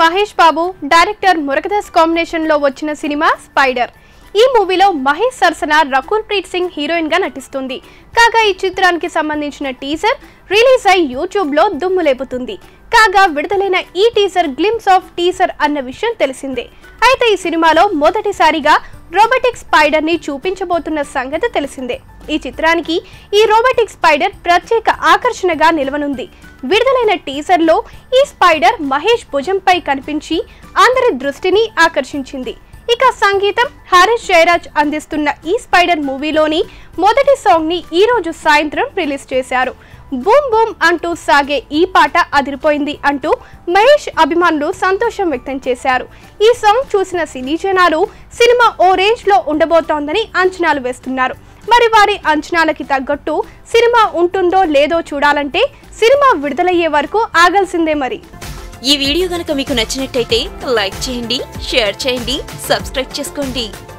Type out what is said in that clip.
Mahesh Babu director Murugadoss combination లో వచ్చిన cinema spider ఈ మూవీలో మహేష్ సరసన రకుల్ ప్రీత్ సింగ్ హీరోయిన్ గా నటిస్తుంది కాగా ఈ చిత్రానికి సంబంధించిన టీజర్ రిలీజ్ అయి యూట్యూబ్ లో దుమ్ము లేపుతుంది కాగా విడుదలైన ఈ టీజర్ గ్లిమ్స్ ఆఫ్ టీజర్ అన్న విషయం తెలిసిందే అయితే ఈ సినిమాలో మొదటిసారిగా రోబోటిక్ స్పైడర్ ని చూపించబోతున్న సంగతి తెలిసిందే ఈ చిత్రానికి ఈ రోబోటిక్ స్పైడర్ ప్రత్యేక ఆకర్షణగా నిలవనుంది విడుదలైన టీజర్ లో ఈ స్పైడర్ మహేష్ భుజంపై కనిపించి అందరి దృష్టిని ఆకర్షించింది ఇక సంగీతం హారిస్ జయరాజ్ అందిస్తున్న ఈ స్పైడర్ మూవీలోని మొదటి సాంగ్ ని ఈ రోజు సాయంత్రం రిలీజ్ చేశారు బూమ్ బూమ్ అంటూ సాగే ఈ పాట అదిరిపోయింది అంటూ మహేష్ అభిమానులు సంతోషం వ్యక్తం చేశారు ఈ సాంగ్ చూసిన సినీ జనాలు సినిమా ఓ రేంజ్ లో ఉండబోతోందని అంచనాలు వేస్తున్నారు మరి వారి అంచనాలకి తగ్గట్టు సినిమా ఉంటుందో లేదో చూడాలంటే సినిమా విడుదలయ్యే వరకు ఆగాల్సిందే మరి ఈ వీడియో గనక మీకు నచ్చినట్టయితే లైక్ చేయండి షేర్ చేయండి సబ్స్క్రైబ్ చేసుకోండి